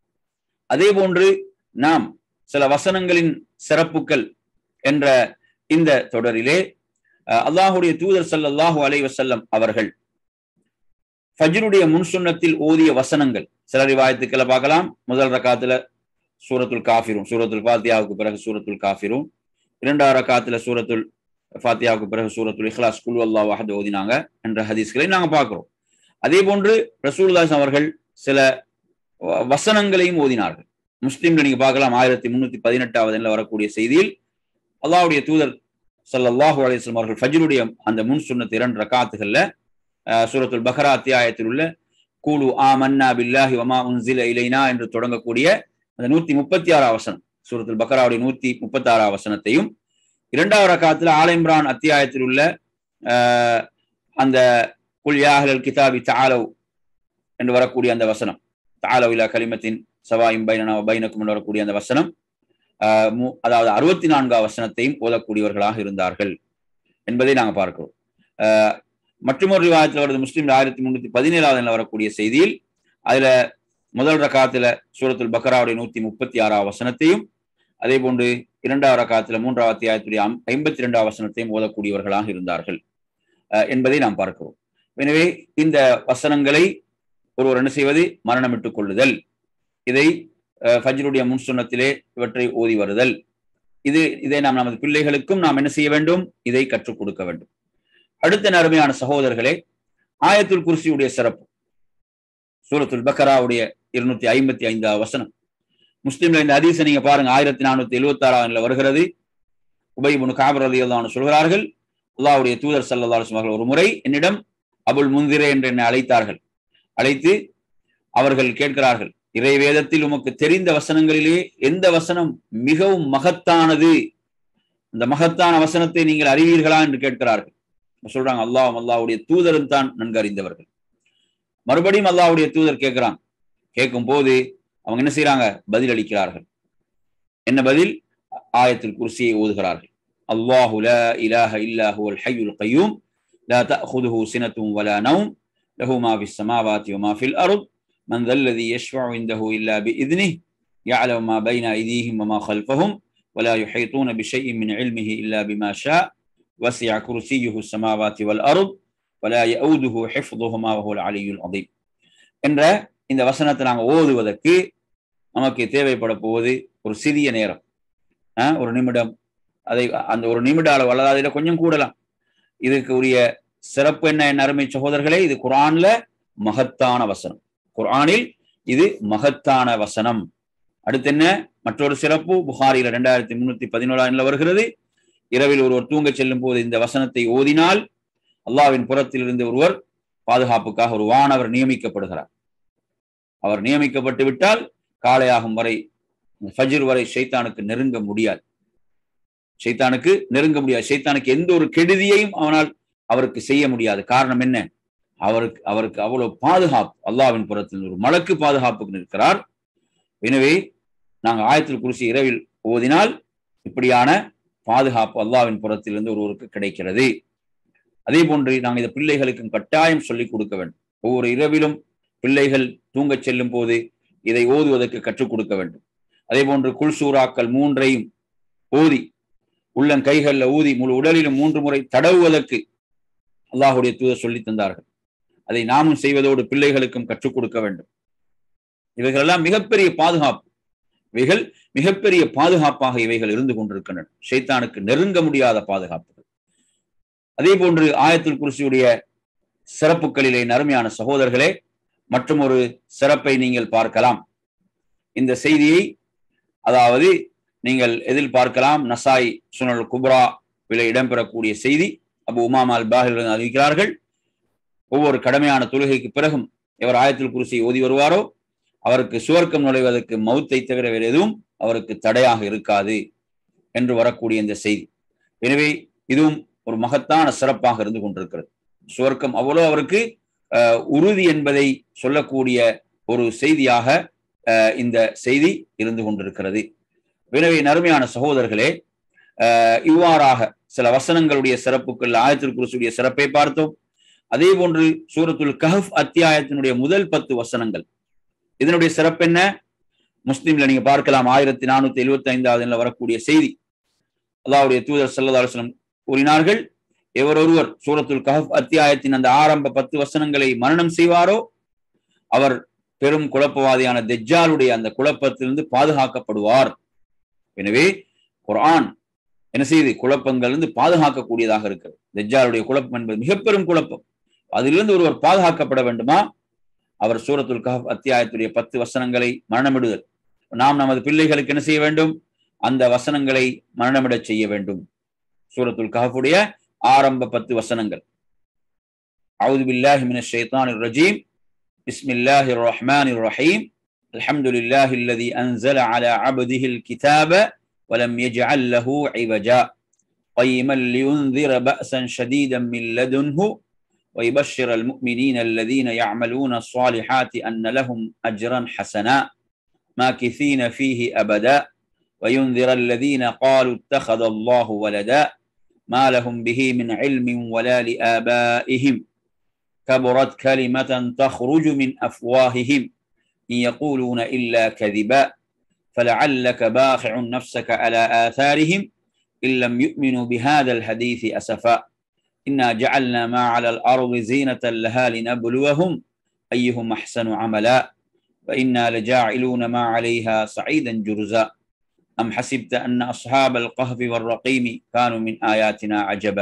அதே போன்று நாம் சில வசனங்களின் சிறப்புகள் என்ற இந்த தொடரிலே அல்லாஹுடைய தூதர் சல்லாஹூ அலை வசல்லம் அவர்கள் ஃபஜ்ருடைய முன்சுன்னத்தில் ஓதிய வசனங்கள் சில ரிவாயத்துக்களை பார்க்கலாம் முதல் ரக்காத்துல சூரத்துல் காஃபிரும் சூரத்துல் ஃபாத்தியாவுக்கு பிறகு சூரத்துல் காஃபிரும் இரண்டாவது ரக்காத்துல சூரத்துல் ஃபாத்தியாவுக்கு பிறகு சூரத்துல் இஹ்லாஸ் குல் அல்லா வஹத் ஓதினாங்க என்ற ஹதீஸ்களை நாங்க பார்க்கிறோம் அதே போன்று ரசூல்தாஸ் அவர்கள் சில வசனங்களையும் ஓதினார்கள் முஸ்லீம்ல நீங்க பார்க்கலாம் ஆயிரத்தி முன்னூத்தி பதினெட்டாவது வரக்கூடிய செய்தியில் அல்லாவுடைய தூதர் சல்லாஹூ அலிஸ்லாம் அவர்கள் ஃபஜ்ருடைய அந்த முன் சுண்ணத்து இரண்டு ரக்காத்துகள்ல சூரத்துல் பஹரா அத்தியாயத்தில் உள்ள கூலு ஆ மன்னா பில்லாஹி வமா உன்சில இலைனா என்று தொடங்கக்கூடிய அந்த நூத்தி முப்பத்தி ஆறாம் வசனம் சூரத்துல் பக்கராவுடைய நூத்தி முப்பத்தி ஆறாம் வசனத்தையும் இரண்டாவது ரக்காத்துல ஆல் இம்ரான் அத்தியாயத்தில் உள்ள அந்த குல் யாஹல் கிதாபி தாலவ் என்று வரக்கூடிய அந்த வசனம் தாலவ் இலா கலிமத்தின் சவாயும் பைனனா பைனக்கும் என்று வரக்கூடிய அந்த வசனம் அதாவது அறுபத்தி நான்காம் வசனத்தையும் ஓதக்கூடியவர்களாக இருந்தார்கள் என்பதை நாங்கள் பார்க்கிறோம் மற்றொரு விவாதத்தில் வருது முஸ்லீம் ஆயிரத்தி முன்னூத்தி பதினேழாவது வரக்கூடிய செய்தியில் அதுல முதல் ரகாத்துல சூரத்துல் பக்கராவுடைய நூத்தி முப்பத்தி ஆறாம் வசனத்தையும் அதே போன்று இரண்டாவது ரகாத்துல மூன்றாவது அத்தியாயத்துடைய ஐம்பத்தி இரண்டாம் வசனத்தையும் ஓதக்கூடியவர்களாக இருந்தார்கள் என்பதை நாம் பார்க்கிறோம் எனவே இந்த வசனங்களை ஒருவர் என்ன செய்வது மரணமிட்டுக் கொள்ளுதல் இதை ஃபஜ்ருடைய முன் சுண்ணத்திலே இவற்றை ஓதி வருதல் இது இதை நாம் நமது பிள்ளைகளுக்கும் நாம் என்ன செய்ய வேண்டும் இதை கற்றுக் கொடுக்க வேண்டும் அடுத்த நறுமையான சகோதரர்களே ஆயத்துல் குர்சியுடைய சிறப்பு சூரத்துல் பக்கராவுடைய இருநூத்தி ஐம்பத்தி ஐந்தாவது வசனம் முஸ்லீம்ல இந்த ஹதீஸை நீங்க பாருங்க ஆயிரத்தி நானூத்தி எழுபத்தி ஆறாம் வருகிறது உபைபுன் காபர் அலி அல்லான்னு சொல்கிறார்கள் அல்லாவுடைய தூதர் சல்லா அவர்கள் ஒரு முறை என்னிடம் அபுல் முந்திரே என்று என்னை அழைத்தார்கள் அழைத்து அவர்கள் கேட்கிறார்கள் இறை வேதத்தில் உமக்கு தெரிந்த வசனங்களிலே எந்த வசனம் மிகவும் மகத்தானது அந்த மகத்தான வசனத்தை நீங்கள் அறிவீர்களா என்று கேட்கிறார்கள் சொல்றாங்க அல்லாஹ் அல்லாவுடைய தூதரும் தான் நன்கு அறிந்தவர்கள் மறுபடியும் அல்லாவுடைய தூதர் கேட்கிறான் கேட்கும் போது அவங்க என்ன செய்யறாங்க பதில் அளிக்கிறார்கள் என்ன பதில் ஆயத்தில் குர்சியை ஓதுகிறார்கள் அல்லாஹு லா இலாஹ இல்லா ஹுவல் ஹய்யுல் கய்யூம் لا تأخذه سنة ولا نوم له ما في السماوات وما في الأرض من ذا الذي يشفع عنده إلا بإذنه يعلم ما بين أيديهم وما خلفهم ولا يحيطون بشيء من علمه إلا بما شاء وسع كرسيه السماوات والأرض ولا يؤوده حفظهما وهو العلي العظيم என்ற இந்த வசனத்தை நாங்கள் ஓதுவதற்கு நமக்கு தேவைப்பட போவது ஒரு சிறிய நேரம் ஒரு நிமிடம் அதை அந்த ஒரு நிமிட அளவு அல்லது அதில் கொஞ்சம் கூடலாம் இதுக்கு உரிய சிறப்பு என்ன என்ன அருமை சகோதரர்களே இது குரான்ல மகத்தான வசனம் குரானில் இது மகத்தான வசனம் அடுத்து என்ன மற்றொரு சிறப்பு புகாரில ரெண்டாயிரத்தி முன்னூத்தி பதினோராம் வருகிறது இரவில் ஒருவர் தூங்க செல்லும் போது இந்த வசனத்தை ஓதினால் அல்லாவின் புறத்தில் இருந்து ஒருவர் பாதுகாப்புக்காக ஒரு வானவர் நியமிக்கப்படுகிறார் அவர் நியமிக்கப்பட்டு விட்டால் காலையாகும் வரை ஃபஜிர் வரை ஷைத்தானுக்கு நெருங்க முடியாது ஷைத்தானுக்கு நெருங்க முடியாது ஷைத்தானுக்கு எந்த ஒரு கெடுதியையும் அவனால் அவருக்கு செய்ய முடியாது காரணம் என்ன அவருக்கு அவருக்கு அவ்வளவு பாதுகாப்பு அல்லாவின் புறத்தில் ஒரு மலக்கு பாதுகாப்புக்கு நிற்கிறார் எனவே நாங்கள் ஆயத்தில் குறிச்சி இரவில் ஓதினால் இப்படியான பாதுகாப்பு அல்லாவின் புறத்திலிருந்து ஒருவருக்கு கிடைக்கிறது அதே போன்று நாங்கள் இந்த பிள்ளைகளுக்கு கட்டாயம் சொல்லிக் கொடுக்க வேண்டும் ஒவ்வொரு இரவிலும் பிள்ளைகள் தூங்கச் செல்லும் போது இதை ஓதுவதற்கு கற்றுக் கொடுக்க வேண்டும் அதே போன்று குல்சூராக்கள் மூன்றையும் ஓதி உள்ளன் கைகள்ல ஊதி முழு உடலிலும் மூன்று முறை தடவுவதற்கு அல்லாஹுடைய தூதர் சொல்லி தந்தார்கள் அதை நாமும் செய்வதோடு பிள்ளைகளுக்கும் கற்றுக் கொடுக்க வேண்டும் இவைகள் எல்லாம் மிகப்பெரிய பாதுகாப்பு இவைகள் மிகப்பெரிய பாதுகாப்பாக இவைகள் இருந்து கொண்டிருக்கின்றன ஷைத்தானுக்கு நெருங்க முடியாத பாதுகாப்புகள் அதே போன்று ஆயத்துல் குருசியுடைய சிறப்புகளிலே நறுமையான சகோதரர்களே மற்றும் ஒரு சிறப்பை நீங்கள் பார்க்கலாம் இந்த செய்தியை அதாவது நீங்கள் எதில் பார்க்கலாம் நசாய் சுனல் குப்ரா விலை இடம்பெறக்கூடிய செய்தி அபு உமாமா அல் பாஹில் அறிவிக்கிறார்கள் ஒவ்வொரு கடமையான தொழுகைக்கு பிறகும் எவர் ஆயத்தில் குருசியை ஓதி வருவாரோ அவருக்கு சுவர்க்கம் நுழைவதற்கு மௌத்தை தவிர வேறு எதுவும் அவருக்கு தடையாக இருக்காது என்று வரக்கூடிய இந்த செய்தி எனவே இதுவும் ஒரு மகத்தான சிறப்பாக இருந்து கொண்டிருக்கிறது சுவர்க்கம் அவ்வளோ அவருக்கு உறுதி என்பதை சொல்லக்கூடிய ஒரு செய்தியாக இந்த செய்தி இருந்து கொண்டிருக்கிறது எனவே நறுமையான சகோதரர்களே இவ்வாறாக சில வசனங்களுடைய சிறப்புகள் ஆயத்தில் குருசுடைய சிறப்பை பார்த்தோம் அதே போன்று சூரத்துல் கஹப் அத்தியாயத்தினுடைய முதல் பத்து வசனங்கள் இதனுடைய சிறப்பு என்ன முஸ்லீம்ல நீங்க பார்க்கலாம் ஆயிரத்தி நானூத்தி எழுபத்தி ஐந்தாவது வரக்கூடிய செய்தி அல்லாவுடைய தூதர் சல்லா அலுவலம் கூறினார்கள் எவர் ஒருவர் சூரத்துல் கஹப் அத்தியாயத்தின் அந்த ஆரம்ப பத்து வசனங்களை மரணம் செய்வாரோ அவர் பெரும் குழப்பவாதியான தெஜ்ஜாலுடைய அந்த குழப்பத்திலிருந்து பாதுகாக்கப்படுவார் எனவே குரான் என்ன செய்யுது குழப்பங்கள் இருந்து பாதுகாக்கக்கூடியதாக இருக்கிறது தெஜ்ஜாலுடைய குழப்பம் என்பது மிக பெரும் குழப்பம் அதிலிருந்து ஒருவர் பாதுகாக்கப்பட வேண்டுமா அவர் சூரத்துல் கஹப் அத்தியாயத்துடைய பத்து வசனங்களை மரணமிடுதல் நாம் நமது பிள்ளைகளுக்கு என்ன செய்ய வேண்டும் அந்த வசனங்களை மரணமிடச் செய்ய வேண்டும் சூரத்துல் கஹஃபுடைய ஆரம்ப பத்து வசனங்கள் அவுது பில்லாஹி மினஷ் ஷைத்தானிர் ரஜீம் பிஸ்மில்லாஹிர் ரஹ்மானிர் ரஹீம் الحمد لله الذي أنزل على عبده الكتاب ولم يجعل له عوجا قيما لينذر بأسا شديدا من لدنه ويبشر المؤمنين الذين يعملون الصالحات أن لهم أجرا حسنا ماكثين فيه أبدا وينذر الذين قالوا اتخذ الله ولدا ما لهم به من علم ولا لآبائهم كبرت كلمة تخرج من أفواههم إن يقولون إلا كذبا فلعلك باخع نفسك على آثارهم إن لم يؤمنوا بهذا الحديث أسفا இன்னா ஜஅல்னா மா அலல் அர்தி ஜீனத்தல் லஹா லினப்லுவஹும் ஐயுஹும் அஹ்ஸனு அமலா وإنا لجاعلون ما عليها صعيدا جرزا أم حسبت أن أصحاب القهف والرقيم كانوا من آياتنا عجبا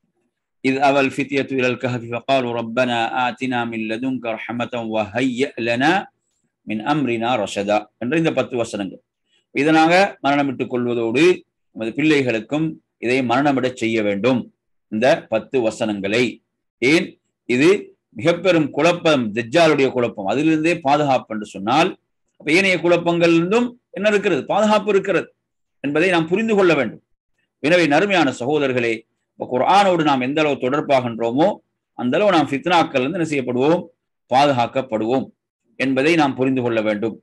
إذ أوى الفتية إلى الكهف فقالوا ربنا آتنا من لدنك رحمة وهيئ لنا من أمرنا رشدا என்ற இந்த பத்து வசனங்கள் இதனாக மரணமிட்டுக் கொள்வதோடு நமது பிள்ளைகளுக்கும் இதை மரணமிடச் செய்ய வேண்டும் இந்த பத்து வசனங்களை ஏன் இது மிக பெரும் குழப்பம் தஜ்ஜாலுடைய குழப்பம் அதிலிருந்தே பாதுகாப்பு என்று சொன்னால் அப்ப ஏனைய குழப்பங்களிலிருந்தும் என்ன இருக்கிறது பாதுகாப்பு இருக்கிறது என்பதை நாம் புரிந்து கொள்ள வேண்டும் எனவே நறுமையான சகோதரர்களே இப்போ குர்ஆனோடு நாம் எந்த அளவு தொடர்பாகின்றோமோ அந்த அளவு நாம் ஃபித்னாக்கள் இருந்து என்ன செய்யப்படுவோம் பாதுகாக்கப்படுவோம் என்பதை நாம் புரிந்து கொள்ள வேண்டும்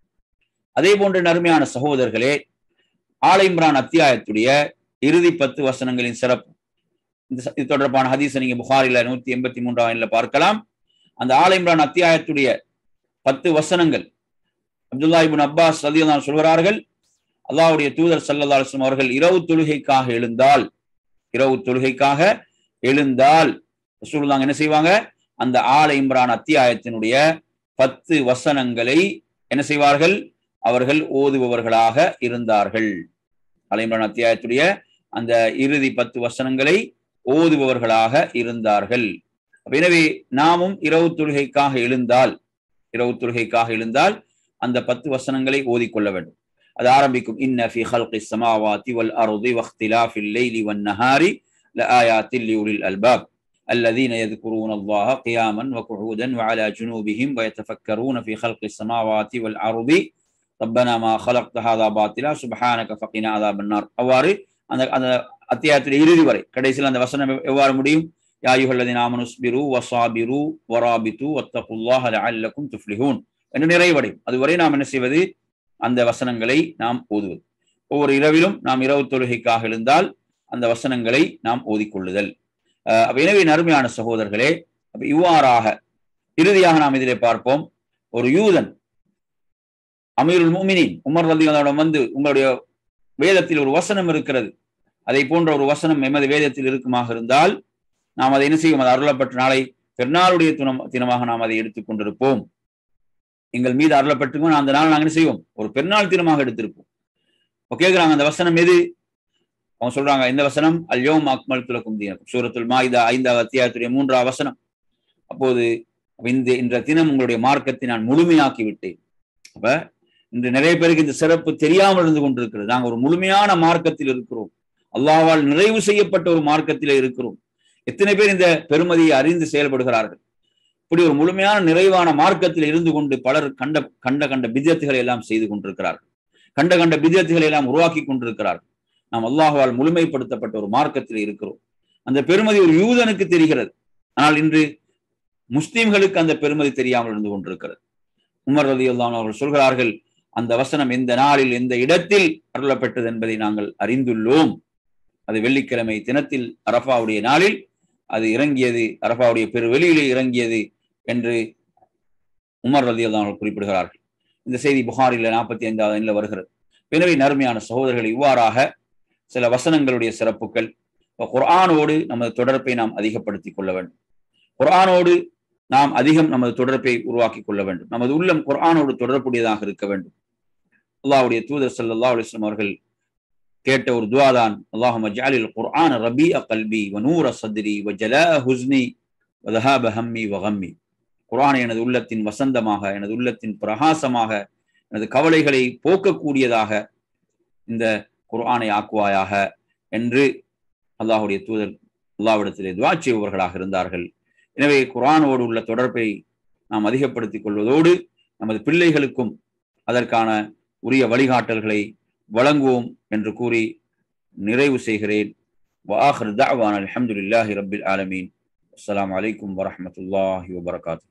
அதே போன்று நறுமையான சகோதரர்களே ஆலை இம்ரான் அத்தியாயத்துடைய இறுதி பத்து வசனங்களின் சிறப்பு இந்த இது தொடர்பான ஹதீஸை நீங்க புகாரில நூத்தி எண்பத்தி மூன்றாம் எண்ணில் பார்க்கலாம் அந்த ஆலை இம்ரான் அத்தியாயத்துடைய பத்து வசனங்கள் அப்துல்லா இபின் அப்பாஸ் ரதியல்லான் சொல்கிறார்கள் அல்லாவுடைய தூதர் சல்லல்லா அலுவலம் அவர்கள் இரவு தொழுகைக்காக எழுந்தால் இரவு தொழுகைக்காக எழுந்தால் ரசூலுல்லாஹ் என்ன செய்வாங்க அந்த ஆல இம்ரான் அத்தியாயத்தினுடைய பத்து வசனங்களை என்ன செய்வார்கள் அவர்கள் ஓதுபவர்களாக இருந்தார்கள் ஆல இம்ரான் அத்தியாயத்துடைய அந்த இறுதி பத்து வசனங்களை ஓதுபவர்களாக இருந்தார்கள் எனவே நாமும் இரவு தொழுகைக்காக எழுந்தால் இரவு தொழுகைக்காக எழுந்தால் அந்த பத்து வசனங்களை ஓதிக்கொள்ள வேண்டும் அது ஆரம்பிக்கும் இன்ன ஃபி ஹல்கி ஸமாவாதி வல் அர்தி வக்திலாஃபில் லைலி வன் நஹாரி லஆயாத்தில் லியுலில் அல்பாப் الذين يذكرون الله قياما وقعودا وعلى جنوبهم ويتفكرون في خلق السماوات والأرض ربنا ما خلقت هذا باطلا سبحانك فقنا عذاب النار அவ்வாறு அந்த அந்த அத்தியாயத்துடைய இறுதி வரை கடைசியில் அந்த வசனம் எவ்வாறு முடியும் யா அய்யுஹல்லதீன ஆமனு ஸ்பிரு வஸாபிரு வராபித்து வத்தகுல்லாஹ லஅல்லக்கும் துஃப்லிஹூன் என்று நிறைவடையும் அதுவரை நாம் என்ன செய்வது அந்த வசனங்களை நாம் ஓதுவது ஒவ்வொரு இரவிலும் நாம் இரவு தொழுகைக்காக எழுந்தால் அந்த வசனங்களை நாம் ஓதிக்கொள்ளுதல் எனவே நறுமையான சகோதரர்களே அப்ப இவ்வாறாக இறுதியாக நாம் இதிலே பார்ப்போம் ஒரு யூதன் அமீருல் முமினின் உமர் ரதிகளிடம் வந்து உங்களுடைய வேதத்தில் ஒரு வசனம் இருக்கிறது அதை போன்ற ஒரு வசனம் எமது வேதத்தில் இருக்குமாக இருந்தால் நாம் அதை என்ன செய்வோம் அது அருளப்பட்ட நாளை பெருநாளுடைய தினம் தினமாக நாம் அதை எடுத்துக் கொண்டிருப்போம் எங்கள் மீது அருளப்பட்டிருக்கோம் அந்த நாள் நாங்கள் என்ன செய்வோம் ஒரு பெருநாள் தினமாக எடுத்திருப்போம் இப்போ கேட்குறாங்க அந்த வசனம் எது அவங்க சொல்றாங்க இந்த வசனம் அல்யோம் அக்மல் துலக்கும் தீனக்கும் சூரத்துல் மாயுதா ஐந்தாவது அத்தியாயத்துடைய மூன்றாவது வசனம் அப்போது இந்த இன்ற தினம் உங்களுடைய மார்க்கத்தை நான் முழுமையாக்கி விட்டேன் அப்ப இன்று நிறைய பேருக்கு இந்த சிறப்பு தெரியாமல் இருந்து கொண்டிருக்கிறது நாங்கள் ஒரு முழுமையான மார்க்கத்தில் இருக்கிறோம் அல்லாவால் நிறைவு செய்யப்பட்ட ஒரு மார்க்கத்திலே இருக்கிறோம் எத்தனை பேர் இந்த பெருமதியை அறிந்து செயல்படுகிறார்கள் இப்படி ஒரு முழுமையான நிறைவான மார்க்கத்தில் இருந்து கொண்டு பலர் கண்ட கண்ட கண்ட பிஜத்துகளை எல்லாம் செய்து கொண்டிருக்கிறார்கள் கண்ட கண்ட பிஜத்துகளை எல்லாம் உருவாக்கி கொண்டிருக்கிறார்கள் நாம் அல்லாஹுவால் முழுமைப்படுத்தப்பட்ட ஒரு மார்க்கத்தில் இருக்கிறோம் அந்த பெருமதி ஒரு யூதனுக்கு தெரிகிறது ஆனால் இன்று முஸ்லிம்களுக்கு அந்த பெருமதி தெரியாமல் இருந்து கொண்டிருக்கிறது உமர் ரதி அல்லான் அவர்கள் சொல்கிறார்கள் அந்த வசனம் எந்த நாளில் எந்த இடத்தில் அருளப்பட்டது என்பதை நாங்கள் அறிந்துள்ளோம் அது வெள்ளிக்கிழமை தினத்தில் அரபாவுடைய நாளில் அது இறங்கியது அரபாவுடைய பெருவெளியிலே இறங்கியது என்று உமர் ரதி அல்லான் குறிப்பிடுகிறார்கள் இந்த செய்தி புகாரில் நாற்பத்தி ஐந்தாவது எண்ணில் வருகிறது எனவே நறுமையான சகோதரர்கள் இவ்வாறாக சில வசனங்களுடைய சிறப்புகள் குர்ஆனோடு நமது தொடர்பை நாம் அதிகப்படுத்திக் கொள்ள வேண்டும் குர்ஆனோடு நாம் அதிகம் நமது தொடர்பை உருவாக்கி கொள்ள வேண்டும் நமது உள்ளம் குர்ஆனோடு தொடர்புடையதாக இருக்க வேண்டும் அல்லாவுடைய தூதர் சல்லா அலிஸ்லாம் அவர்கள் கேட்ட ஒரு துவாதான் அல்லாஹும் ஜாலில் குர்ஆன் ரபி அ கல்பி வ நூர சத்ரி வ ஜலா ஹுஸ்னி வதஹாப ஹம்மி வகம்மி குர்ஆன் எனது உள்ளத்தின் வசந்தமாக எனது உள்ளத்தின் பிரகாசமாக எனது கவலைகளை போக்கக்கூடியதாக இந்த குர்ஆனை ஆக்குவாயாக என்று அல்லாஹுடைய தூதர் அல்லாவிடத்திலே துவா செய்பவர்களாக இருந்தார்கள் எனவே குர்ஆனோடு உள்ள தொடர்பை நாம் அதிகப்படுத்திக் கொள்வதோடு நமது பிள்ளைகளுக்கும் அதற்கான உரிய வழிகாட்டல்களை வழங்குவோம் என்று கூறி நிறைவு செய்கிறேன் வாஹர் தாவான் அலமதுல்லாஹி ரபில் ஆலமீன் அஸ்லாம் வலைக்கம் வரமத்துல்லாஹி வபரகாத்து